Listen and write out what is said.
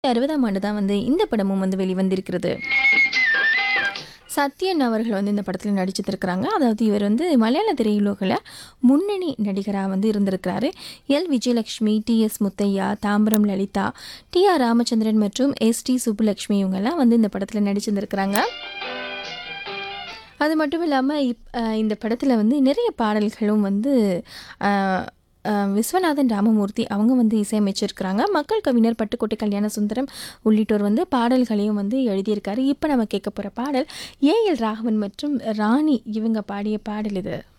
அறுபதாம் ஆண்டு தான் வந்து இந்த படமும் வந்து வெளிவந்திருக்கிறது சத்யன் அவர்கள் வந்து இந்த படத்தில் நடிச்சிருக்கிறாங்க அதாவது இவர் வந்து மலையாள திரையுலகில் முன்னணி நடிகராக வந்து இருந்திருக்கிறாரு L Vijayalakshmi T S Muthiah Tambaram Lalitha T R Ramachandran மற்றும் எஸ் டி சுப்புலட்சுமி இவங்கெல்லாம் வந்து இந்த படத்தில் நடிச்சிருந்திருக்கிறாங்க அது மட்டும் இல்லாமல் இப் அஹ் இந்த படத்தில் வந்து நிறைய பாடல்களும் வந்து அஹ், அஹ், விஸ்வநாதன் ராமமூர்த்தி அவங்க வந்து இசையமைச்சிருக்கிறாங்க மக்கள் கவிஞர் பட்டுக்கோட்டை கல்யாண சுந்தரம் உள்ளிட்டோர் வந்து பாடல்களையும் வந்து எழுதியிருக்காரு இப்போ நம்ம கேட்க போகிற பாடல் ஏஎல் ராகவன் மற்றும் ராணி இவங்க பாடிய பாடல் இது